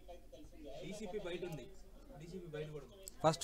DCP బయట ఉంది DCP బయట కూడా ఉంది ఫస్ట్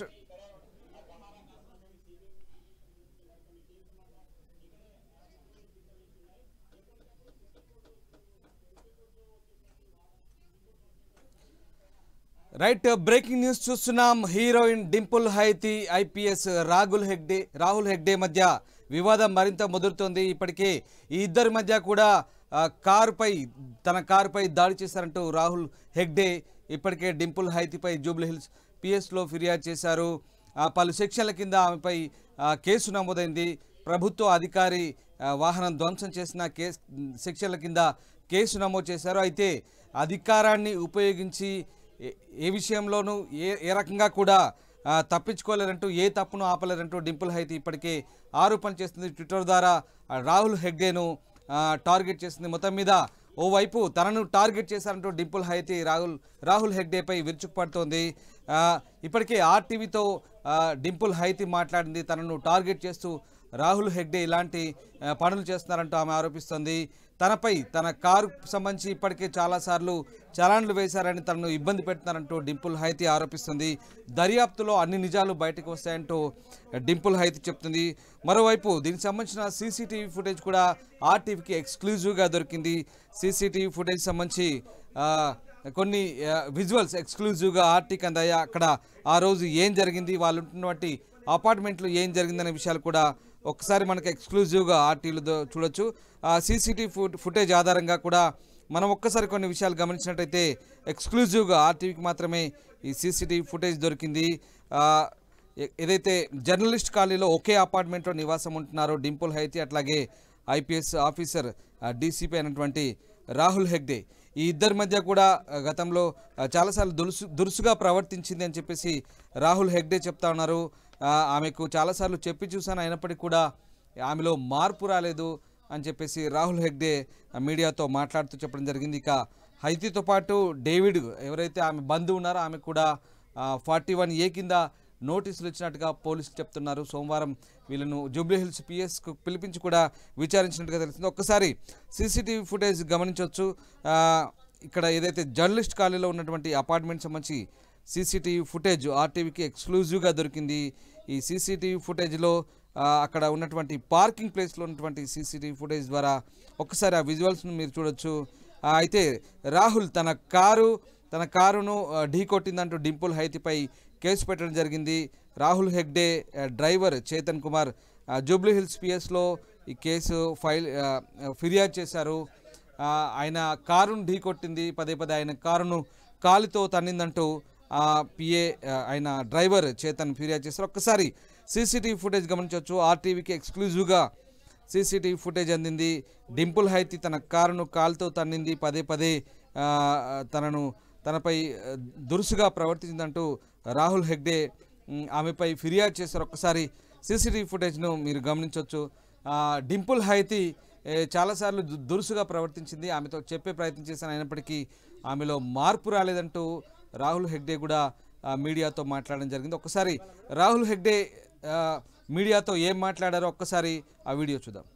రైట్ బ్రేకింగ్ న్యూస్ చూస్తున్నాం హీరోయిన్ డింపుల్ హైతి ఐపీఎస్ రాగుల్ హెగ్డే రాహుల్ హెగ్డే మధ్య వివాదం మరింత ముదురుతోంది ఇప్పటికే ఈ ఇద్దరి మధ్య కూడా ఆ, కారుపై తన కారుపై దాడి చేశారంటూ రాహుల్ హెగ్డే ఇప్పటికే డింపుల్ హైతిపై జూబ్లీ హిల్స్ పిఎస్లో ఫిర్యాదు చేశారు ఆ, పలు సెక్షన్ల కింద ఆమెపై ఆ, కేసు నమోదైంది ప్రభుత్వ అధికారి ఆ, వాహనం ధ్వంసం చేసిన కేసు సెక్షన్ల కింద కేసు నమోదు చేశారు అయితే అధికారాన్ని ఉపయోగించి ఏ- ఏ విషయంలోనూ ఏ ఏ రకంగా కూడా ఆ, తప్పించుకోలేరంటూ ఏ తప్పును ఆపలేరంటూ డింపుల్ హైతి ఇప్పటికే ఆరోపణ చేస్తుంది ట్విట్టర్ ద్వారా ఆ, రాహుల్ హెగ్డేను ఆ, టార్గెట్ చేస్తుంది మొత్తం మీద ఓవైపు తనను టార్గెట్ చేశారంటూ డింపుల్ హైతి రాహుల్ రాహుల్ హెగ్డేపై విరుచుకుపడుతోంది ఆ, ఇప్పటికే ఆర్టీవీతో డింపుల్ హైతి మాట్లాడింది తనను టార్గెట్ చేస్తూ రాహుల్ హెగ్డే ఇలాంటి ఆ, పనులు చేస్తున్నారంటూ ఆమె ఆరోపిస్తోంది తనపై తన కారు సంబంధించి ఇప్పటికే చాలాసార్లు చలాన్లు వేశారని తనను ఇబ్బంది పెడుతున్నారంటూ డింపుల్ హైతి ఆరోపిస్తుంది దర్యాప్తులో అన్ని నిజాలు బయటకు వస్తాయంటూ డింపుల్ హైతి చెప్తుంది మరోవైపు దీనికి సంబంధించిన సీసీటీవీ ఫుటేజ్ కూడా ఆర్టీవీకి ఎక్స్క్లూజివ్గా దొరికింది సీసీటీవీ ఫుటేజ్ సంబంధించి ఆ, కొన్ని విజువల్స్ ఎక్స్క్లూజివ్గా ఆర్టీకి అందాయి అక్కడ ఆ రోజు ఏం జరిగింది వాళ్ళు ఉంటున్నటువంటి అపార్ట్మెంట్లో ఏం జరిగిందనే విషయాలు కూడా ఒకసారి మనకి ఎక్స్క్లూజివ్గా ఆర్టీలు చూడొచ్చు ఆ సీసీటీవీ ఫుట్ ఫుటేజ్ ఆధారంగా కూడా మనం ఒక్కసారి కొన్ని విషయాలు గమనించినట్టయితే ఎక్స్క్లూజివ్గా ఆర్టీవీకి మాత్రమే ఈ సీసీటీవీ ఫుటేజ్ దొరికింది ఆ, ఏ- ఏదైతే జర్నలిస్ట్ కాలనీలో ఒకే అపార్ట్మెంట్లో నివాసం ఉంటున్నారో డింపుల్ హైతి అట్లాగే ఐపీఎస్ ఆఫీసర్ డీసీపీ అయినటువంటి రాహుల్ హెగ్డే ఈ ఇద్దరి మధ్య కూడా ఆ, గతంలో ఆ, చాలాసార్లు దురుసు దురుసుగా ప్రవర్తించింది అని చెప్పేసి రాహుల్ హెగ్డే చెప్తా ఉన్నారు ఆ, ఆమెకు చాలాసార్లు చెప్పి చూశాను అయినప్పటికీ కూడా ఆమెలో మార్పు రాలేదు అని చెప్పేసి రాహుల్ హెగ్డే ఆ, మీడియాతో మాట్లాడుతూ చెప్పడం జరిగింది ఇక హైతీతో పాటు డేవిడ్ ఎవరైతే ఆమె బంధువు ఉన్నారో ఆమె కూడా ఫార్టీ వన్ ఏ కింద నోటీసులు ఇచ్చినట్టుగా పోలీసులు చెప్తున్నారు సోమవారం వీళ్ళను జూబ్లీ హిల్స్ పిఎస్కు పిలిపించి కూడా విచారించినట్టుగా తెలిసింది ఒక్కసారి సీసీటీవీ ఫుటేజ్ గమనించవచ్చు ఆ, ఇక్కడ ఏదైతే జర్నలిస్ట్ కాలనీలో ఉన్నటువంటి అపార్ట్మెంట్ సంబంధించి సీసీటీవీ ఫుటేజ్ ఆర్టీవీకి ఎక్స్క్లూజివ్గా దొరికింది ఈ సీసీటీవీ ఫుటేజ్లో ఆ, అక్కడ ఉన్నటువంటి పార్కింగ్ ప్లేస్లో ఉన్నటువంటి సీసీటీవీ ఫుటేజ్ ద్వారా ఒక్కసారి ఆ విజువల్స్ను మీరు చూడొచ్చు ఆ, అయితే రాహుల్ తన కారు తన కారును ఆ, ఢీకొట్టిందంటూ డింపుల్ హైతిపై కేసు పెట్టడం జరిగింది రాహుల్ హెగ్డే ఆ, డ్రైవర్ చేతన్ కుమార్ ఆ, జూబ్లీ హిల్స్ పిఎస్లో ఈ కేసు ఫైల్ ఆ, ఫిర్యాదు చేశారు ఆ, ఆయన కారును ఢీకొట్టింది పదే పదే ఆయన కారును కాలితో తన్నిందంటూ ఆ పిఏ ఆ, ఆయన డ్రైవర్ చేతన్ ఫిర్యాదు చేశారు ఒక్కసారి సీసీటీవీ ఫుటేజ్ గమనించవచ్చు ఆర్టీవీకి ఎక్స్క్లూజివ్గా సీసీటీవీ ఫుటేజ్ అందింది డింపుల్ హైతి తన కారును కాలుతో తన్నింది పదే పదే ఆ, తనను తనపై ఆ, దురుసుగా ప్రవర్తించిందంటూ రాహుల్ హెగ్డే ఉమ్, ఆమెపై ఫిర్యాదు చేశారు ఒక్కసారి సీసీటీవీ ఫుటేజ్ను మీరు గమనించవచ్చు ఆ, డింపుల్ హైతి ఏ, చాలాసార్లు దు- దురుసుగా ప్రవర్తించింది ఆమెతో చెప్పే ప్రయత్నం చేశాను అయినప్పటికీ ఆమెలో మార్పు రాలేదంటూ రాహుల్ హెగ్డే కూడా ఆ, మీడియాతో మాట్లాడడం జరిగింది ఒక్కసారి రాహుల్ హెగ్డే ఆ, మీడియాతో ఏం మాట్లాడారో ఒక్కసారి ఆ వీడియో చూద్దాం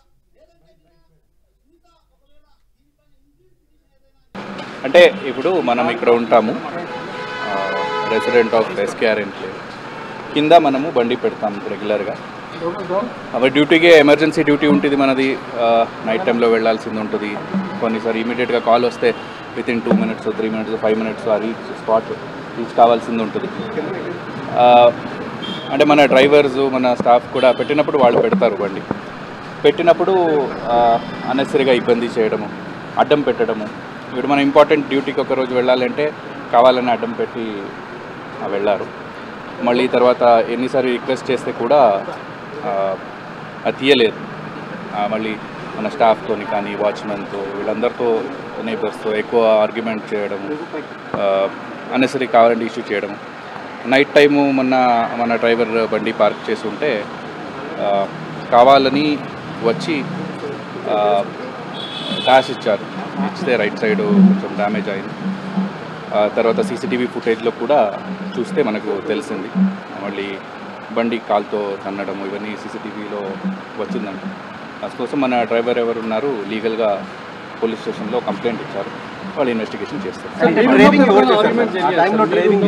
అంటే ఇప్పుడు మనం ఇక్కడ ఉంటాము రెసిడెంట్ ఆఫ్ ఎస్కేఆర్ ఎన్క్లేవ్ కింద మనము బండి పెడతాం రెగ్యులర్గా అవి డ్యూటీకే ఎమర్జెన్సీ డ్యూటీ ఉంటుంది మనది నైట్ టైంలో వెళ్ళాల్సింది ఉంటుంది కొన్నిసారి ఇమీడియట్గా కాల్ వస్తే with in two minutes three minutes five minutes ఆ రీచ్ స్పాట్ రీచ్ కావాల్సింది ఉంటుంది ఆ, అంటే మన డ్రైవర్స్ మన స్టాఫ్ కూడా పెట్టినప్పుడు వాళ్ళు పెడతారు బండి పెట్టినప్పుడు అన్నెసరిగా ఇబ్బంది చేయడము అడ్డం పెట్టడము ఇప్పుడు మన ఇంపార్టెంట్ డ్యూటీకి ఒక రోజు వెళ్ళాలంటే కావాలని అడ్డం పెట్టి ఆ, వెళ్ళారు మళ్ళీ తర్వాత ఎన్నిసార్లు రిక్వెస్ట్ చేస్తే కూడా ఆ, అది తీయలేదు ఆ, మళ్ళీ మన స్టాఫ్తోని కానీ వాచ్మెన్తో వీళ్ళందరితో నేబర్స్తో ఎక్కువ ఆర్గ్యుమెంట్ చేయడము అన్నెసరీ కావాలంటే ఇష్యూ చేయడము నైట్ టైము మొన్న మన డ్రైవర్ బండి పార్క్ చేసి ఉంటే ఆ, కావాలని వచ్చి డాష్ ఇచ్చారు ఇచ్చితే రైట్ సైడ్ కొంచెం డ్యామేజ్ అయింది ఆ తర్వాత సీసీటీవీ ఫుటేజ్లో కూడా చూస్తే మనకు తెలిసింది మళ్ళీ బండి కాల్తో తన్నడం ఇవన్నీ సీసీటీవీలో వచ్చిందండి దానికోసం మన డ్రైవర్ ఎవరు ఉన్నారు లీగల్గా పోలీస్ స్టేషన్లో కంప్లైంట్ ఇచ్చారు వాళ్ళు ఇన్వెస్టిగేషన్ చేస్తారు డ్రైవింగ్ ఎవరు చేశారు సార్? ఆ టైంలో డ్రైవింగ్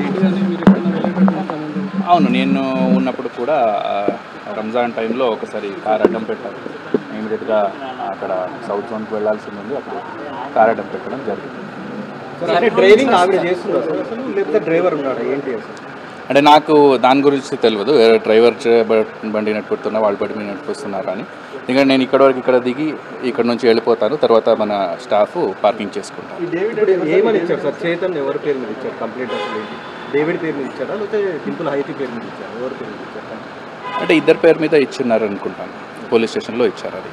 అవును నేను ఉన్నప్పుడు కూడా ఆ, రంజాన్ టైంలో ఒకసారి కార్ అడ్డం పెట్టారు ఇమీడియట్గా అక్కడ సౌత్ జోన్కి వెళ్ళాల్సింది ఉంది అప్పుడు కార్ అడ్డం పెట్టడం జరిగింది అంటే డ్రైవింగ్ ఆవిడ చేస్తుందా సార్ అసలు లేకపోతే డ్రైవర్ ఉన్నాడా ఏంటి అసలు అంటే నాకు దాని గురించి తెలియదు వేరే డ్రైవర్ చే- బ- బండి నడుపుతున్నా వాళ్ళ బండి మీద నడిపిస్తున్నారు అని ఎందుకంటే నేను ఇక్కడ వరకు ఇక్కడ దిగి ఇక్కడ నుంచి వెళ్ళిపోతాను తర్వాత మన స్టాఫ్ పార్కింగ్ చేసుకుంటాను ఈ డేవిడ్ ఏమని ఇచ్చారు సార్ చైతన్ ఎవరి పేరు మీద ఇచ్చారు కంప్లీట్ అసలు ఏంటి డేవిడ్ పేరు మీద ఇచ్చారా లేకపోతే సింపుల్ హైతి పేరు మీద ఇచ్చారు ఎవరి పేరు మీద ఇచ్చారు అంటే ఇద్దరు పేరు మీద ఇచ్చినారు అనుకుంటాను పోలీస్ స్టేషన్లో ఇచ్చారు అది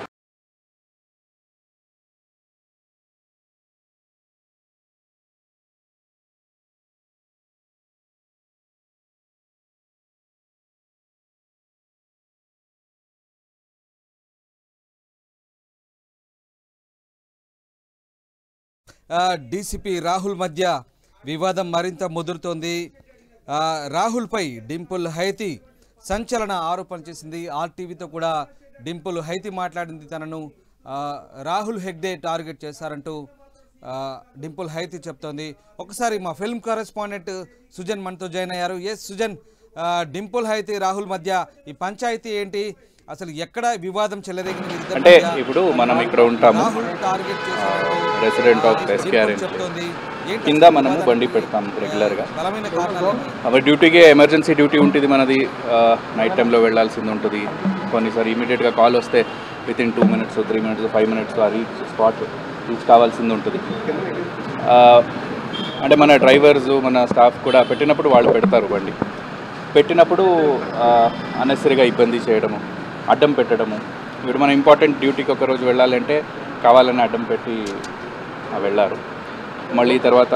ఆ, డీసీపీ రాహుల్ మధ్య వివాదం మరింత ముదురుతోంది ఆ, రాహుల్పై డింపుల్ హైతి సంచలన ఆరోపణ చేసింది ఆర్టీవీతో కూడా డింపుల్ హైతి మాట్లాడింది తనను ఆ, రాహుల్ హెగ్డే టార్గెట్ చేశారంటూ ఆ, డింపుల్ హైతి చెప్తోంది ఒకసారి మా ఫిల్మ్ కరెస్పాండెంట్ సుజన్ మనతో జాయిన్ అయ్యారు ఎస్ సుజన్ ఆ, డింపుల్ హైతి రాహుల్ మధ్య ఈ పంచాయతీ ఏంటి అసలు ఎక్కడ వివాదం చెలరేగింది వీరిద్దరి అంటే మధ్య? ఇప్పుడు మనం ఇక్కడ ఉంటాము రాహుల్ టార్గెట్ చేశారంటూ రెసిడెంట్ ఆఫ్ ఎస్కేఆర్ చెప్తోంది ఏంటి కింద మనము బండి పెడతాం రెగ్యులర్గా బలమైన కారణాలు ఏంటి? అవి డ్యూటీకి ఎమర్జెన్సీ డ్యూటీ ఉంటుంది మనది నైట్ టైంలో వెళ్ళాల్సింది ఉంటుంది కొన్నిసారి ఇమీడియట్గా కాల్ వస్తే with in two minutes three minutes five minutes ఆ రీచ్ స్పాట్ రీచ్ కావాల్సింది ఉంటుంది ఆ, అంటే మన డ్రైవర్స్ మన స్టాఫ్ కూడా పెట్టినప్పుడు వాళ్ళు పెడతారు బండి పెట్టినప్పుడు అన్నెసరీగా ఇబ్బంది చేయడము అడ్డం పెట్టడము ఇప్పుడు మన ఇంపార్టెంట్ డ్యూటీకి ఒక రోజు వెళ్ళాలంటే కావాలని అడ్డం పెట్టి ఆ, వెళ్ళారు మళ్ళీ తర్వాత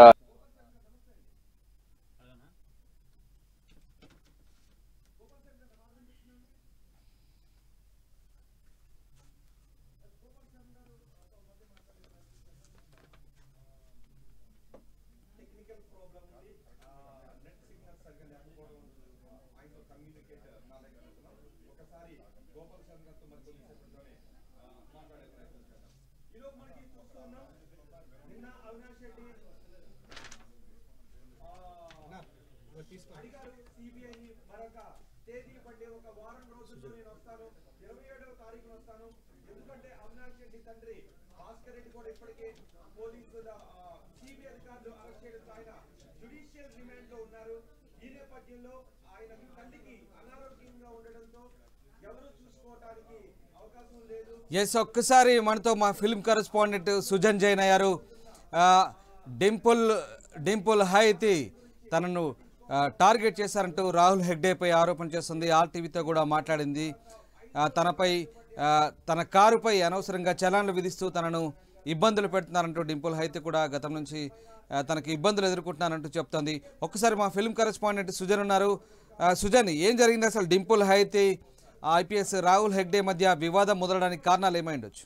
ఎస్ ఒక్కసారి మనతో మా ఫిల్మ్ కరెస్పాండెంట్ సుజన్ జైన్ అయ్యారు ఆ, డింపుల్ డింపుల్ హైతి తనను ఆ, టార్గెట్ చేశారంటూ రాహుల్ హెగ్డేపై ఆరోపణ చేస్తుంది ఆర్టీవీతో కూడా మాట్లాడింది ఆ, తనపై ఆ, తన కారుపై అనవసరంగా చలాన్లు విధిస్తూ తనను ఇబ్బందులు పెడుతున్నారంటూ డింపుల్ హైతి కూడా గతం నుంచి ఆ, తనకి ఇబ్బందులు ఎదుర్కొంటున్నారంటూ చెప్తోంది ఒక్కసారి మా ఫిల్మ్ కరెస్పాండెంట్ సుజన్ ఉన్నారు ఆ, సుజన్ ఏం జరిగింది అసలు డింపుల్ హైతి ఐపీఎస్ రాహుల్ హెగ్డే మధ్య వివాదం మొదలడానికి కారణాలు ఏమై ఉండొచ్చు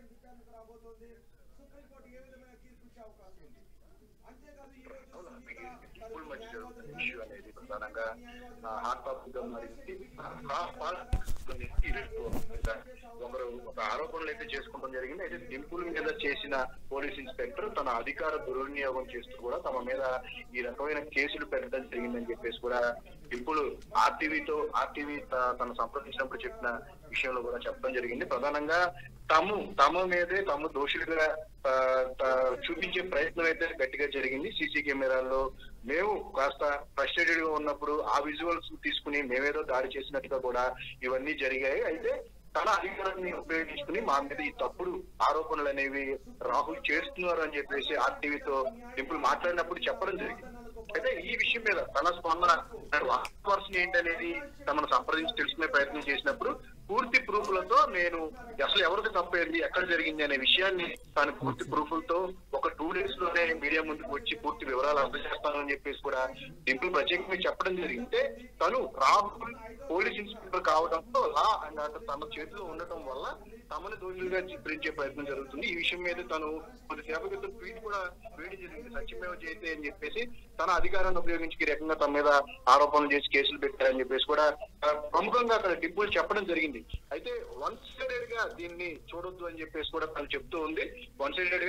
స్కూల్ మధ్య జరుగుతున్న ఇష్యూ అనేది ప్రధానంగా హాట్ టాపిక్ గా మారింది ఒకరు ఒక ఆరోపణలు అయితే చేసుకోవడం జరిగింది అయితే డింపుల్ మీద చేసిన పోలీస్ ఇన్స్పెక్టర్ తన అధికార దుర్వినియోగం చేస్తూ కూడా తమ మీద ఈ రకమైన కేసులు పెట్టడం జరిగిందని చెప్పేసి కూడా డింపుల్ ఆర్టీవీతో ఆర్టీవీ తను సంప్రదించినప్పుడు చెప్పిన విషయంలో కూడా చెప్పడం జరిగింది ప్రధానంగా తాము తమ మీదే తాము దోషులుగా ఆ, త- చూపించే ప్రయత్నం అయితే గట్టిగా జరిగింది సీసీ కెమెరాల్లో మేము కాస్త ఫ్రస్ట్రేటెడ్ గా ఉన్నప్పుడు ఆ విజువల్స్ తీసుకుని మేమేదో దాడి చేసినట్టుగా కూడా ఇవన్నీ జరిగాయి అయితే తన అధికారాన్ని ఉపయోగించుకుని మా మీద ఈ తప్పుడు ఆరోపణలు అనేవి రాహుల్ చేస్తున్నారు అని చెప్పేసి ఆర్టీవీతో డింపుల్ మాట్లాడినప్పుడు చెప్పడం జరిగింది అయితే ఈ విషయం మీద తన స్పందన వర్షన్ ఏంటనేది తమను సంప్రదించి తెలుసుకునే ప్రయత్నం చేసినప్పుడు పూర్తి ప్రూఫ్లతో నేను అసలు ఎవరికి తప్పేంది ఎక్కడ జరిగింది అనే విషయాన్ని తాను పూర్తి ప్రూఫ్లతో ఒక టూ డేస్ లోనే మీడియా ముందుకు వచ్చి పూర్తి వివరాలు అందజేస్తానని చెప్పేసి కూడా డింపుల్ ప్రత్యేకంగా చెప్పడం జరిగింది తను రాహుల్ పోలీస్ ఇన్స్పెక్టర్ కావడంతో లా అండ్ ఆర్డర్ తన చేతిలో ఉండటం వల్ల తమను దోషులుగా చిత్రించే ప్రయత్నం జరుగుతుంది ఈ విషయం మీద తను కొద్దిసేపటి క్రితం ట్వీట్ కూడా వేడి జరిగింది సత్యమేవ జయతే అని చెప్పేసి తన అధికారాన్ని ఉపయోగించి ఈ రకంగా తమ మీద ఆరోపణలు చేసి కేసులు పెట్టారని చెప్పేసి కూడా ఆ, ప్రముఖంగా అక్కడ డింపుల్ చెప్పడం జరిగింది అయితే వన్ సైడెడ్ గా దీన్ని చూడొద్దు అని చెప్పేసి కూడా తను చెప్తూ ఉంది వన్ సైడెడ్ గా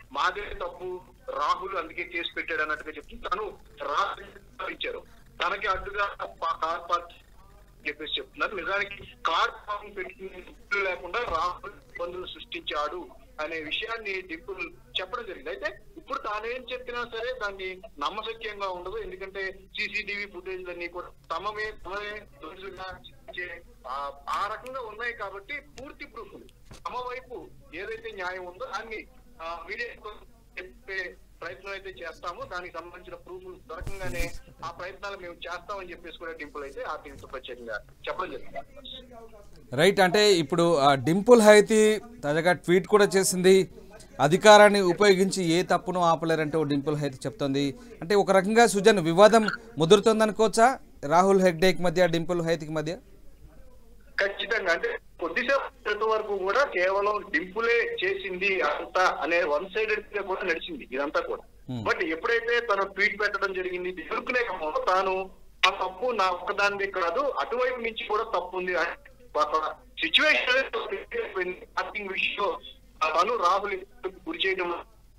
మాదే తప్పు రాహుల్ అందుకే కేసు పెట్టాడు అన్నట్టుగా చెప్తూ తను రాహుల్ ఇచ్చారు తనకి అడ్డుగా పా- కార్ పార్క్ చెప్పేసి చెప్తున్నారు నిజానికి కార్ పార్కింగ్ పెట్టుకునే ఇల్లు లేకుండా రాహుల్ ఇబ్బందులు సృష్టించాడు అనే విషయాన్ని డింపుల్ చెప్పడం జరిగింది అయితే ఇప్పుడు తానేం చెప్పినా సరే దాన్ని నమ్మశక్యంగా ఉండదు ఎందుకంటే సీసీటీవీ ఫుటేజ్ అన్ని కూడా తమమే తమమే దోషులుగా చూపించే ఆ- ఆ రకంగా ఉన్నాయి కాబట్టి పూర్తి ప్రూఫ్ తమ వైపు ఏదైతే న్యాయం ఉందో దాన్ని మీడియా చెప్పే ప్రయత్నం అయితే చేస్తాము దానికి సంబంధించిన ప్రూఫ్ దొరకంగానే ఆ ప్రయత్నాలు మేము చేస్తామని చెప్పేసి కూడా డింపుల్ అయితే ఆ టీంతో ప్రత్యేకంగా చెప్పడం జరిగింది రైట్ అంటే ఇప్పుడు ఆ, డింపుల్ హైతి తాజాగా ట్వీట్ కూడా చేసింది అధికారాన్ని ఉపయోగించి ఏ తప్పును ఆపలేరంటూ డింపుల్ హైతి చెప్తోంది అంటే ఒక రకంగా సుజన్ వివాదం ముదురుతోంది అనుకోవచ్చా రాహుల్ హెగ్డేక్ మధ్య డింపుల్ హైతికి మధ్య ఖచ్చితంగా అంటే కొద్దిసేపు క్రితం వరకు కూడా కేవలం డింపులే చేసింది అంతా అనే వన్ సైడెడ్ గా కూడా నడిచింది ఇదంతా కూడా బట్ ఎప్పుడైతే తను ట్వీట్ పెట్టడం జరిగింది దిగులుకునే క్రమంలో తాను ఆ తప్పు నా ఒక్కదానిదే కాదు అటువైపు నుంచి కూడా తప్పు ఉంది అని ఒక సిచ్యువేషన్ విషయం తను రాహుల్ గురి చేయడం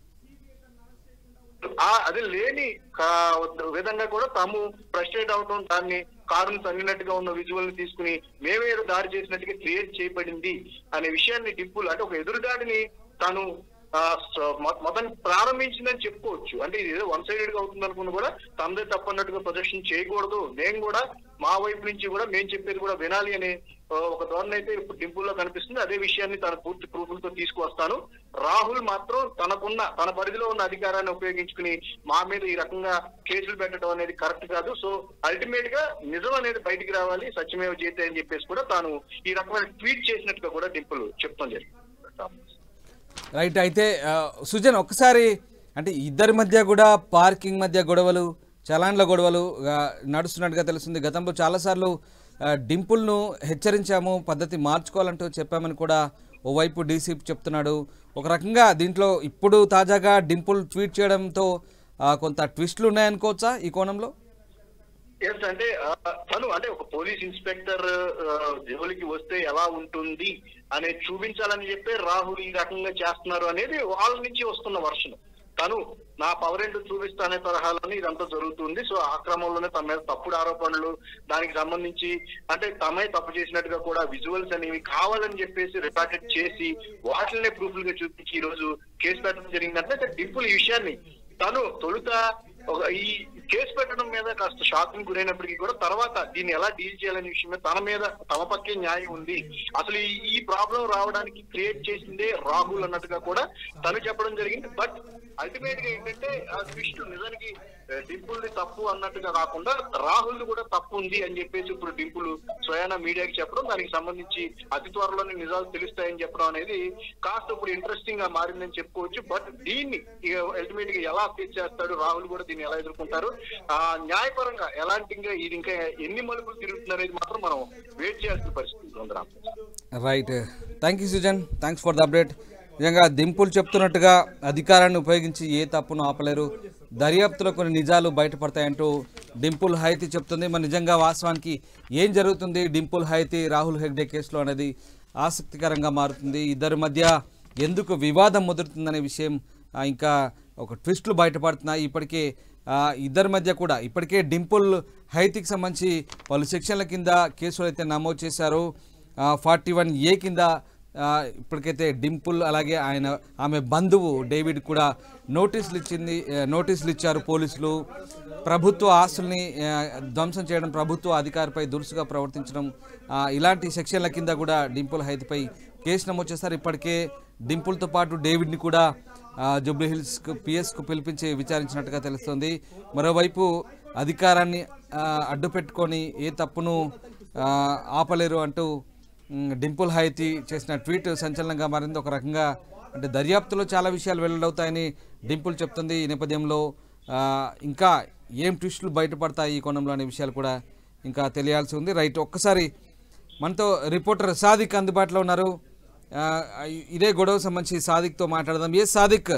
ఆ అది లేని కా- విధంగా కూడా తాము ఫ్రస్ట్రేట్ అవడం దాన్ని కారును తన్నినట్టుగా ఉన్న విజువల్ తీసుకుని మేమే ఏదో దాడి చేసినట్టుగా క్రియేట్ చేయబడింది అనే విషయాన్ని డింపుల్ అంటే ఒక ఎదురుదాడిని తాను ఆ, స- మొ- మొత్తం ప్రారంభించిందని చెప్పుకోవచ్చు అంటే ఇది ఏదో వన్ సైడెడ్ గా అవుతుంది అనుకున్న కూడా తమదే తప్పన్నట్టుగా ప్రదర్శన చేయకూడదు మేము కూడా మా వైపు నుంచి కూడా మేము చెప్పేది కూడా వినాలి అనే ఆ, ఒక ధోరణి అయితే ఇప్పుడు డింపుల్ లో కనిపిస్తుంది అదే విషయాన్ని తన పూర్తి ప్రూఫ్లతో తీసుకువస్తాను రాహుల్ మాత్రం తనకున్న తన పరిధిలో ఉన్న అధికారాన్ని ఉపయోగించుకుని మా మీద ఈ రకంగా కేసులు పెట్టడం అనేది కరెక్ట్ కాదు సో అల్టిమేట్ గా నిజం అనేది బయటికి రావాలి సత్యమేవ జయతే అని చెప్పేసి కూడా తాను ఈ రకమైన ట్వీట్ చేసినట్టుగా కూడా డింపుల్ చెప్తాం జరిగింది రైట్ అయితే ఆ, సుజన్ ఒక్కసారి అంటే ఇద్దరి మధ్య కూడా పార్కింగ్ మధ్య గొడవలు చలాన్ల గొడవలు ఆ, నడుస్తున్నట్టుగా తెలుస్తుంది గతంలో చాలాసార్లు ఆ, డింపుల్ను హెచ్చరించాము పద్ధతి మార్చుకోవాలంటూ చెప్పామని కూడా ఓవైపు డీసీపీ చెప్తున్నాడు ఒక రకంగా దీంట్లో ఇప్పుడు తాజాగా డింపుల్ ట్వీట్ చేయడంతో ఆ, కొంత ట్విస్టులు ఉన్నాయనుకోవచ్చా ఈ కోణంలో ఎస్ అంటే ఆ, తను అంటే ఒక పోలీస్ ఇన్స్పెక్టర్ ఆ, జోలికి వస్తే ఎలా ఉంటుంది అనేది చూపించాలని చెప్పి రాహుల్ ఈ రకంగా చేస్తున్నారు అనేది వాళ్ళ నుంచి వస్తున్న వర్షం తను నా పవర్ ఏంటో చూపిస్తా అనే తరహాలోనే ఇదంతా జరుగుతుంది సో ఆ క్రమంలోనే తమ మీద తప్పుడు ఆరోపణలు దానికి సంబంధించి అంటే తమే తప్పు చేసినట్టుగా కూడా విజువల్స్ అనేవి కావాలని చెప్పేసి రికార్డెడ్ చేసి వాటినే ప్రూఫ్లుగా చూపించి ఈ రోజు కేసు పెట్టడం జరిగిందంటే డింపుల్ ఈ విషయాన్ని తను తొలుత ఒక ఈ కేసు పెట్టడం మీద కాస్త షాకింగ్ గురైనప్పటికీ కూడా తర్వాత దీన్ని ఎలా డీల్ చేయాలనే విషయం మీద తన మీద తమ పక్కే న్యాయం ఉంది అసలు ఈ- ఈ ప్రాబ్లం రావడానికి క్రియేట్ చేసిందే రాహుల్ అన్నట్టుగా కూడా తను చెప్పడం జరిగింది బట్ అల్టిమేట్ గా ఏంటంటే ఆ ట్విస్ట్ నిజానికి డింపుల్ ది తప్పు అన్నట్టుగా కాకుండా రాహుల్ కూడా తప్పు ఉంది అని చెప్పేసి ఇప్పుడు డింపుల్ స్వయాన మీడియాకి చెప్పడం దానికి సంబంధించి అతి త్వరలోనే నిజాలు తెలుస్తాయని చెప్పడం అనేది కాస్త ఇప్పుడు ఇంట్రెస్టింగ్ గా మారిందని చెప్పుకోవచ్చు బట్ దీన్ని అల్టిమేట్ గా ఎలా ఫేస్ చేస్తాడు రాహుల్ కూడా దీన్ని ఎలా ఎదుర్కొంటారు ఆ న్యాయపరంగా ఎలాంటి ఇంకా ఇది ఇంకా ఎన్ని మలుపులు తిరుగుతుంది అనేది మాత్రం మనం వెయిట్ చేయాల్సిన పరిస్థితి ఉంది Ram. Right thank you Sujan thanks for the update నిజంగా దింపులు చెప్తున్నట్టుగా అధికారాన్ని ఉపయోగించి ఏ తప్పును ఆపలేరు దర్యాప్తులో కొన్ని నిజాలు బయటపడతాయంటూ డింపుల్ హైతి చెప్తుంది మరి నిజంగా వాస్తవానికి ఏం జరుగుతుంది డింపుల్ హైతి రాహుల్ హెగ్డే కేసులో అనేది ఆసక్తికరంగా మారుతుంది ఇద్దరి మధ్య ఎందుకు వివాదం ముదురుతుందనే విషయం ఆ, ఇంకా ఒక ట్విస్టులు బయటపడుతున్నాయి ఇప్పటికే ఆ, ఇద్దరి మధ్య కూడా ఇప్పటికే డింపుల్ హైతికి సంబంధించి పలు సెక్షన్ల కింద కేసులు అయితే నమోదు చేశారు ఫార్టీ వన్ ఏ కింద ఆ, ఇప్పటికైతే డింపుల్ అలాగే ఆయన ఆమె బంధువు డేవిడ్ కూడా నోటీసులు ఇచ్చింది ఆ, నోటీసులు ఇచ్చారు పోలీసులు ప్రభుత్వ ఆస్తుల్ని ఆ, ధ్వంసం చేయడం ప్రభుత్వ అధికారిపై దురుసుగా ప్రవర్తించడం ఆ, ఇలాంటి సెక్షన్ల కింద కూడా డింపుల్ హైతిపై కేసు నమోదు చేస్తారు ఇప్పటికే డింపుల్తో పాటు డేవిడ్ని కూడా ఆ, జూబ్లీ హిల్స్కు పిఎస్కు పిలిపించి విచారించినట్టుగా తెలుస్తుంది మరోవైపు అధికారాన్ని ఆ, అడ్డు పెట్టుకొని ఏ తప్పును ఆ, ఆపలేరు అంటూ మ్, డింపుల్ హైతి చేసిన ట్వీట్ సంచలనంగా మారింది ఒక రకంగా అంటే దర్యాప్తులో చాలా విషయాలు వెల్లడవుతాయని డింపుల్ చెప్తుంది ఈ నేపథ్యంలో ఆ, ఇంకా ఏం ట్విస్టులు బయటపడతాయి ఈ కోణంలో అనే విషయాలు కూడా ఇంకా తెలియాల్సి ఉంది రైట్ ఒక్కసారి మనతో రిపోర్టర్ సాదిక్ అందుబాటులో ఉన్నారు ఆ, ఇదే గొడవ సంబంధించి సాదిక్తో మాట్లాడదాం ఏ సాదిక్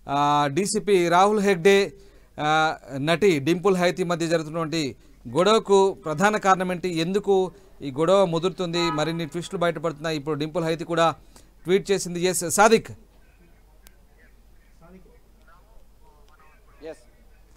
డీసీపీ రాహుల్ హెగ్డే ఆ, నటి డింపుల్ హైతి మధ్య జరుగుతున్నటువంటి గొడవకు ప్రధాన కారణం ఏంటి ఎందుకు ఈ గొడవ ముదురుతుంది మరిన్ని ట్విస్టులు బయటపడుతున్నాయి ఇప్పుడు డింపుల్ హైతి కూడా ట్వీట్ చేసింది ఎస్ సాదిక్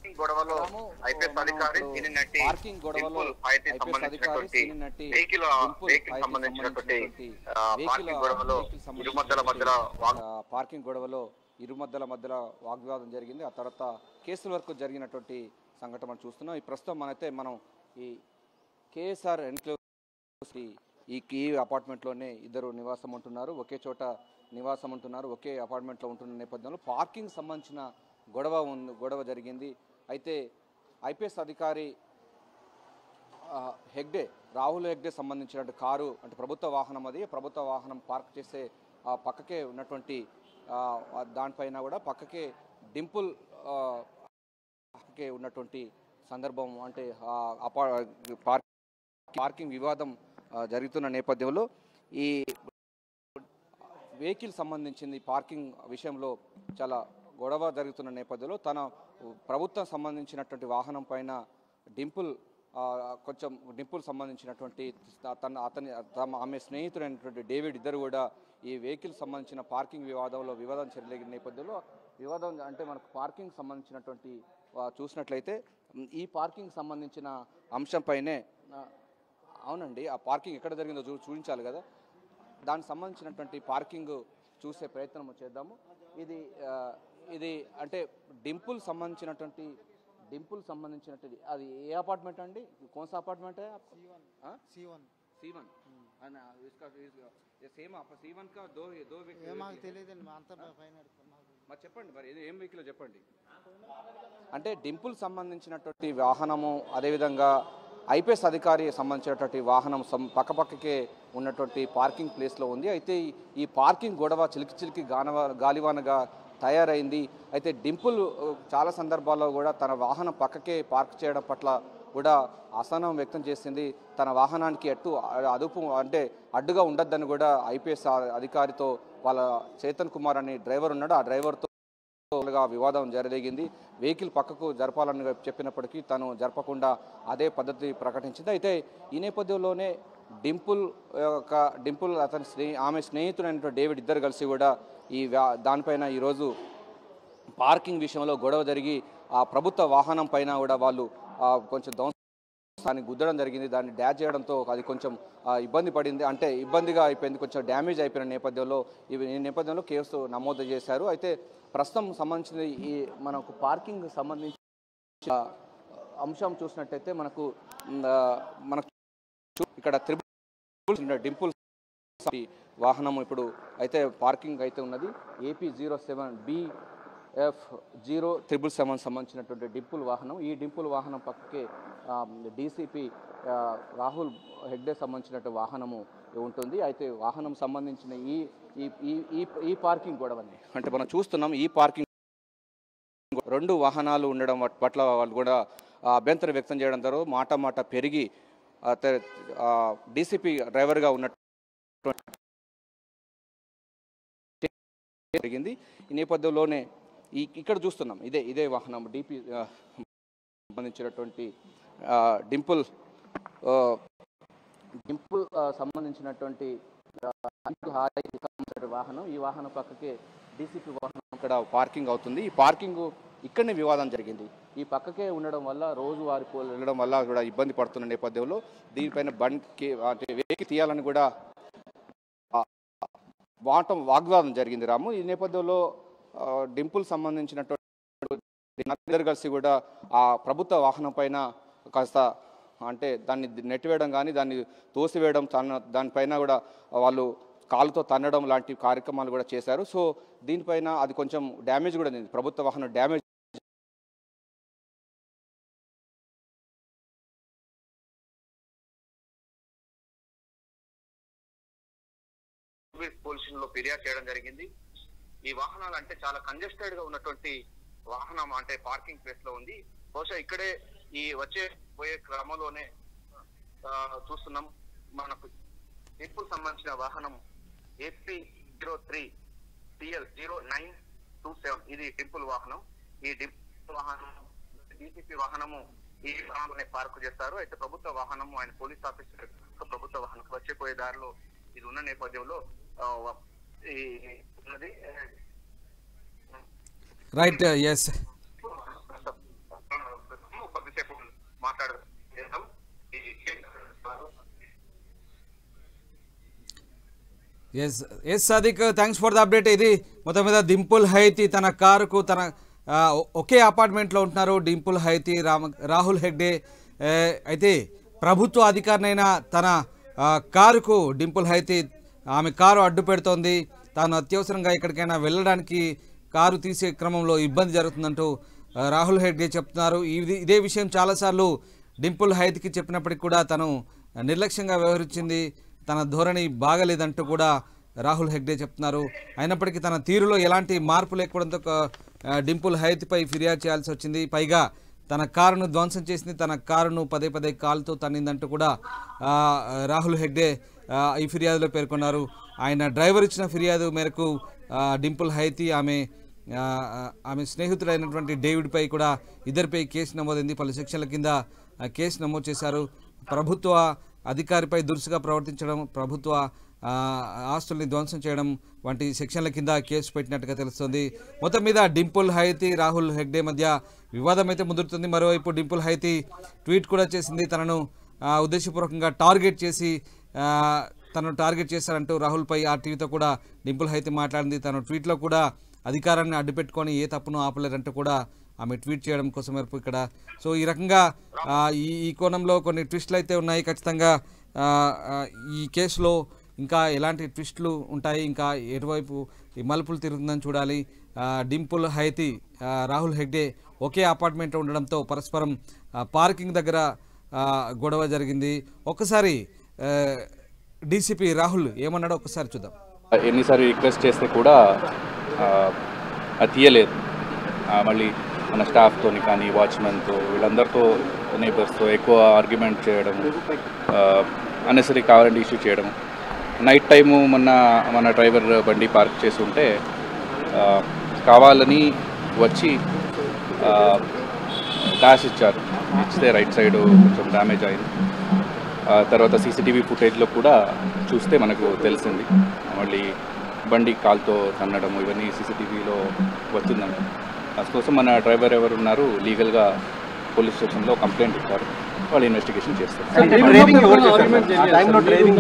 గొడవలో రాము, ఐపీఎస్ మనం అధికారి ఇప్పుడు సినినటి పార్కింగ్ గొడవలో డింపుల్ హైతీ ఐపీఎస్ సంబంధించినటువంటి అధికారి సినినటి వెహికల్ డింపుల్ వెహికల్ హైతీ సంబంధించినటువంటి సంబంధించినటువంటి ఆ, వెహికల్ పార్కింగ్ గొడవలో వెహికల్ ఇరు మధ్యల మధ్యలో వాగ్ ఆ, పార్కింగ్ గొడవలో ఇరు మధ్యల మధ్యలో వాగ్వివాదం జరిగింది ఆ తర్వాత కేసుల వరకు జరిగినటువంటి సంఘటన మనం చూస్తున్నాం ఈ ప్రస్తుతం మనైతే మనం ఈ కేఎస్ఆర్ ఎన్క్లేవ్ ఈ ఈ అపార్ట్మెంట్లోనే ఇద్దరు నివాసం ఉంటున్నారు ఒకే చోట నివాసం ఉంటున్నారు ఒకే అపార్ట్మెంట్లో ఉంటున్న నేపథ్యంలో పార్కింగ్ సంబంధించిన గొడవ ఉంది గొడవ జరిగింది అయితే ఐపీఎస్ అధికారి ఆ, హెగ్డే రాహుల్ హెగ్డే సంబంధించిన కారు అంటే ప్రభుత్వ వాహనం అది ప్రభుత్వ వాహనం పార్క్ చేసే ఆ పక్కకే ఉన్నటువంటి ఆ, ఆ దానిపైన కూడా పక్కకే డింపుల్ ఆ, పక్కకే ఉన్నటువంటి సందర్భం అంటే ఆ అపా పార్క్ పార్కింగ్ వివాదం ఆ, జరుగుతున్న నేపథ్యంలో ఈ వెహికల్ సంబంధించింది పార్కింగ్ విషయంలో చాలా గొడవ జరుగుతున్న నేపథ్యంలో తన ప్రభుత్వం సంబంధించినటువంటి వాహనం పైన డింపుల్ ఆ, కొంచెం డింపుల్ సంబంధించినటువంటి తన అతని తమ ఆమె స్నేహితుడైనటువంటి డేవిడ్ ఇద్దరు కూడా ఈ వెహికల్ సంబంధించిన పార్కింగ్ వివాదంలో వివాదం చెలగిన నేపథ్యంలో వివాదం అంటే మనకు పార్కింగ్ సంబంధించినటువంటి ఆ, చూసినట్లయితే మ్, ఈ పార్కింగ్ సంబంధించిన అంశంపైనే ఆ, అవునండి ఆ పార్కింగ్ ఎక్కడ జరిగిందో చూ చూపించాలి కదా దానికి సంబంధించినటువంటి పార్కింగ్ చూసే ప్రయత్నం చేద్దాము ఇది ఆ, ఇది అంటే డింపుల్ సంబంధించినటువంటి డింపుల్ సంబంధించినటువంటి అది ఏ అపార్ట్మెంట్ అండి కోన్స apartment C one C one इसका సేమ్ सी वन का दो दो మాకు తెలియదండి అంత పైన మరి చెప్పండి మరి ఇది ఏం వెహికల్ చెప్పండి అంటే డింపుల్ సంబంధించినటువంటి వాహనము అదేవిధంగా ఐపీఎస్ అధికారి సంబంధించినటువంటి వాహనం సం పక్కపక్కకే ఉన్నటువంటి పార్కింగ్ ప్లేస్లో ఉంది అయితే ఈ- ఈ పార్కింగ్ గొడవ చిలికి చిలికి గానవ గాలివానగా తయారైంది అయితే డింపుల్ ఆ, చాలా సందర్భాల్లో కూడా తన వాహనం పక్కకే పార్క్ చేయడం పట్ల కూడా అసహనం వ్యక్తం చేసింది తన వాహనానికి అట్టు అదుపు అంటే అడ్డుగా ఉండొద్దని కూడా ఐపీఎస్ అధికారితో వాళ్ళ చేతన్ కుమార్ అనే డ్రైవర్ ఉన్నాడు ఆ డ్రైవర్తో గా వివాదం జరిగింది వెహికల్ పక్కకు జరపాలని చెప్పినప్పటికీ తను జరపకుండా అదే పద్ధతి ప్రకటించింది అయితే ఈ నేపథ్యంలోనే డింపుల్ యొక్క డింపుల్ అతని స్నే ఆమె స్నేహితుడైనటువంటి డేవిడ్ ఇద్దరు కలిసి కూడా ఈ వ్యా- దానిపైన ఈరోజు పార్కింగ్ విషయంలో గొడవ జరిగి ఆ ప్రభుత్వ వాహనం పైన కూడా వాళ్ళు ఆ, కొంచెం ధ్వంసం దాన్ని గుద్దడం జరిగింది దాన్ని డ్యాచ్ చేయడంతో అది కొంచెం ఆ, ఇబ్బంది పడింది అంటే ఇబ్బందిగా అయిపోయింది కొంచెం డ్యామేజ్ అయిపోయిన నేపథ్యంలో ఇవి ఈ నేపథ్యంలో కేసు నమోదు చేశారు అయితే ప్రస్తుతం సంబంధించిన ఈ మనకు పార్కింగ్ సంబంధించి ఆ, అంశం చూసినట్టయితే మనకు మ్, ఆ, మనకు చూ- ఇక్కడ త్రిబుల్ డింపుల్ వాహనం ఇప్పుడు అయితే పార్కింగ్ అయితే ఉన్నది AP zero seven B F zero triple seven సంబంధించినటువంటి డింపుల్ వాహనం ఈ డింపుల్ వాహనం పక్కకే డీసీపీ రాహుల్ హెగ్డే సంబంధించినటువంటి వాహనము ఉంటుంది అయితే వాహనం సంబంధించిన ఈ ఈ ఈ- ఈ ఈ పార్కింగ్ గొడవని అంటే మనం చూస్తున్నాం ఈ పార్కింగ్ రెండు వాహనాలు ఉండడం వట్- పట్ల వాళ్ళు కూడా ఆ, అభ్యంతరం వ్యక్తం చేయడం ద్వారా మాట మాట పెరిగి డీసీపీ డ్రైవర్గా ఉన్నట్టు జరిగింది ఈ నేపథ్యంలోనే ఈ ఇక్కడ చూస్తున్నాం ఇదే ఇదే వాహనం డిపి సంబంధించినటువంటి ఆ, డింపుల్ ఆ, డింపుల్ ఆ, సంబంధించినటువంటి ఆ, హాయికి సంబంధించిన వాహనం ఈ వాహనం పక్కకే డీసీపీ వాహనం ఇక్కడ పార్కింగ్ అవుతుంది ఈ పార్కింగ్ ఇక్కడనే వివాదం జరిగింది ఈ పక్కకే ఉండడం వల్ల రోజు వారి పోలు వెళ్ళడం వల్ల కూడా ఇబ్బంది పడుతున్న నేపథ్యంలో దీనిపైన బండ్కి అంటే వేకి తీయాలని కూడా వాటం వాగ్వాదం జరిగింది రాము ఈ నేపథ్యంలో ఆ, డింపుల్ సంబంధించినటువంటి ఇద్దరు కలిసి కూడా ఆ ప్రభుత్వ వాహనం పైన కాస్త అంటే దాన్ని నెట్టివేయడం కానీ దాన్ని తోసివేయడం తన దానిపైన కూడా వాళ్ళు కాలుతో తన్నడం లాంటి కార్యక్రమాలు కూడా చేశారు సో దీనిపైన అది కొంచెం డ్యామేజ్ కూడా ఉంది ప్రభుత్వ వాహనం డ్యామేజ్ సర్వీస్ పోలీసులు లో ఫిర్యాదు చేయడం జరిగింది ఈ వాహనాలు అంటే చాలా కంజెస్టెడ్ గా ఉన్నటువంటి వాహనం అంటే పార్కింగ్ ప్లేస్ లో ఉంది బహుశా ఇక్కడే ఈ వచ్చే పోయే క్రమంలోనే ఆ, చూస్తున్నాం మనకు టెంపుల్ సంబంధించిన వాహనం AP zero three TL zero nine two seven ఇది టెంపుల్ వాహనం ఈ టెంపుల్ వాహనం డీసీపీ వాహనము ఈ స్థానంలోనే పార్కు చేస్తారు అయితే ప్రభుత్వ వాహనము ఆయన పోలీస్ ఆఫీసర్ ప్రభుత్వ వాహనం వచ్చే పోయే దారిలో ఇది ఉన్న నేపథ్యంలో ఆ, వ- ఈ ఉన్నది right yes yes yes Sadiq thanks for the update ఇది మొత్తం మీద డింపుల్ హైతి తన కారుకు తన ఆ, ఒ- ఒకే అపార్ట్మెంట్లో ఉంటున్నారు డింపుల్ హైతి రామ రాహుల్ హెగ్డే ఏ, అయితే ప్రభుత్వ అధికారినైన తన ఆ, కారుకు డింపుల్ హైతి ఆమె కారు అడ్డు పెడుతోంది తాను అత్యవసరంగా ఎక్కడికైనా వెళ్ళడానికి కారు తీసే క్రమంలో ఇబ్బంది జరుగుతుందంటూ ఆ, రాహుల్ హెగ్డే చెప్తున్నారు ఇది ఇదే విషయం చాలాసార్లు డింపుల్ హైత్కి చెప్పినప్పటికి కూడా తను నిర్లక్ష్యంగా వ్యవహరించింది తన ధోరణి బాగలేదంటూ కూడా రాహుల్ హెగ్డే చెప్తున్నారు అయినప్పటికీ తన తీరులో ఎలాంటి మార్పు లేకపోవడంతో క- ఆ, డింపుల్ హైత్పై ఫిర్యాదు చేయాల్సి వచ్చింది పైగా తన కారును ధ్వంసం చేసింది తన కారును పదే పదే కాలుతో తన్నిందంటూ కూడా ఆ, రాహుల్ హెగ్డే ఆ, ఈ ఫిర్యాదులో పేర్కొన్నారు ఆయన డ్రైవర్ ఇచ్చిన ఫిర్యాదు మేరకు ఆ, డింపుల్ హైతి ఆమె ఆ, ఆ, ఆమె స్నేహితుడైనటువంటి డేవిడ్పై కూడా ఇద్దరిపై కేసు నమోదైంది పలు సెక్షన్ల కింద ఆ, కేసు నమోదు చేశారు ప్రభుత్వ అధికారిపై దురుసుగా ప్రవర్తించడం ప్రభుత్వ ఆ, ఆస్తుల్ని ధ్వంసం చేయడం వంటి సెక్షన్ల కింద కేసు పెట్టినట్టుగా తెలుస్తుంది మొత్తం మీద డింపుల్ హైతి రాహుల్ హెగ్డే మధ్య వివాదం అయితే ముదురుతుంది మరోవైపు డింపుల్ హైతి ట్వీట్ కూడా చేసింది తనను ఆ, ఉద్దేశపూర్వకంగా టార్గెట్ చేసి ఆ, తనను టార్గెట్ చేశారంటూ రాహుల్పై ఆ టీవీతో కూడా డింపుల్ హైతి మాట్లాడింది తన ట్వీట్లో కూడా అధికారాన్ని అడ్డుపెట్టుకొని ఏ తప్పును ఆపలేరంటూ కూడా ఆమె ట్వీట్ చేయడం కోసం వరకు ఇక్కడ సో ఈ రకంగా ఆ, ఈ ఈ కోణంలో కొన్ని ట్విస్టులు అయితే ఉన్నాయి ఖచ్చితంగా ఆ, ఆ, ఈ కేసులో ఇంకా ఎలాంటి ట్విస్టులు ఉంటాయి ఇంకా ఎటువైపు ఈ మలుపులు తిరుగుతుందని చూడాలి ఆ, డింపుల్ హైతి ఆ, రాహుల్ హెగ్డే ఒకే అపార్ట్మెంట్లో ఉండడంతో పరస్పరం ఆ, పార్కింగ్ దగ్గర ఆ, గొడవ జరిగింది ఒక్కసారి ఆ, డీసీపీ రాహుల్ ఏమన్నాడో ఒక్కసారి చూద్దాం ఎన్నిసార్లు రిక్వెస్ట్ చేస్తే కూడా ఆ, అది తీయలేదు ఆ, మళ్ళీ మన స్టాఫ్తోని కానీ వాచ్మెన్తో వీళ్ళందరితో నేబర్స్తో ఎక్కువ ఆర్గ్యుమెంట్ చేయడం అన్నెసరీ కావాలంటే ఇష్యూ చేయడం నైట్ టైము మొన్న మన డ్రైవర్ బండి పార్క్ చేసి ఉంటే ఆ, కావాలని వచ్చి డాష్ ఇచ్చారు ఇచ్చితే రైట్ సైడ్ కొంచెం డ్యామేజ్ అయింది ఆ తర్వాత సీసీటీవీ ఫుటేజ్లో కూడా చూస్తే మనకు తెలిసింది మళ్ళీ బండి కాల్తో తన్నడం ఇవన్నీ సీసీటీవీలో వచ్చిందండి అందుకోసం మన డ్రైవర్ ఎవరు ఉన్నారు లీగల్గా పోలీస్ స్టేషన్లో కంప్లైంట్ ఇచ్చారు వాళ్ళు ఇన్వెస్టిగేషన్ చేస్తారు డ్రైవింగ్ ఎవరు చేశారు సార్? ఆ టైంలో డ్రైవింగ్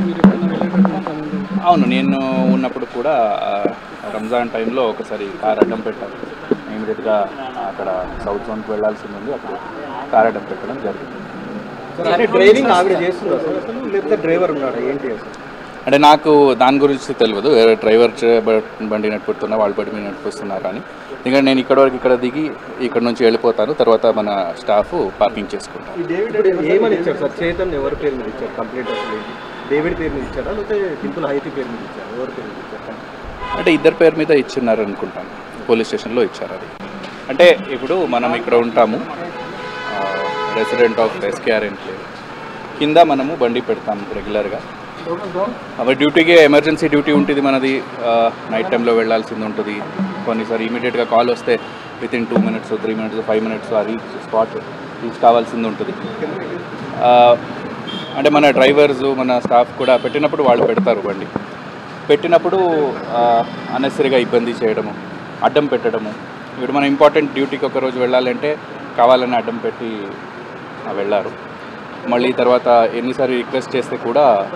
అవును నేను ఉన్నప్పుడు కూడా ఆ, రంజాన్ టైంలో ఒకసారి కార్ అడ్డం పెట్టాను ఇమీడియట్గా అక్కడ సౌత్ జోన్కి వెళ్ళాల్సింది ఉంది అప్పుడు కార్ అడ్డం పెట్టడం జరిగింది అంటే డ్రైవింగ్ ఆవిడ చేస్తుందా సార్ అసలు లేకపోతే డ్రైవర్ ఉన్నాడా ఏంటి అసలు అంటే నాకు దాని గురించి తెలియదు వేరే డ్రైవర్ చే- బ- బండి నడిపిస్తున్నా వాళ్ళ బండి మీద నడిపిస్తున్నారు అని ఎందుకంటే నేను ఇక్కడ వరకు ఇక్కడ దిగి ఇక్కడ నుంచి వెళ్ళిపోతాను తర్వాత మన స్టాఫ్ పార్కింగ్ చేసుకుంటాను ఈ డేవిడ్ ఏమని ఇచ్చారు సార్ చేతన్ ఎవరి పేరు మీద ఇచ్చారు కంప్లీట్ అసలు ఏంటి డేవిడ్ పేరు మీద ఇచ్చారా లేకపోతే సింపుల్ హైతి పేరు మీద ఇచ్చారు ఎవరి పేరు మీద ఇచ్చారు అంటే ఇద్దరు పేరు మీద ఇచ్చినారు అనుకుంటాను పోలీస్ స్టేషన్లో ఇచ్చారు అది అంటే ఇప్పుడు మనం ఇక్కడ ఉంటాము రెసిడెంట్ ఆఫ్ ఎస్కేఆర్ ఎన్క్లేవ్ కింద మనము బండి పెడతాము రెగ్యులర్గా అవి డ్యూటీకి ఎమర్జెన్సీ డ్యూటీ ఉంటుంది మనది నైట్ టైంలో వెళ్ళాల్సింది ఉంటుంది కొన్నిసారి ఇమీడియట్గా కాల్ వస్తే with in two minutes three minutes five minutes ఆ రీచ్ స్పాట్ రీచ్ కావాల్సింది ఉంటుంది ఆ, అంటే మన డ్రైవర్స్ మన స్టాఫ్ కూడా పెట్టినప్పుడు వాళ్ళు పెడతారు బండి పెట్టినప్పుడు అన్నెసరీగా ఇబ్బంది చేయడము అడ్డం పెట్టడము ఇప్పుడు మన ఇంపార్టెంట్ డ్యూటీకి ఒక రోజు వెళ్ళాలంటే కావాలని అడ్డం పెట్టి ఆ, వెళ్ళారు మళ్ళీ తర్వాత ఎన్నిసార్లు రిక్వెస్ట్ చేస్తే కూడా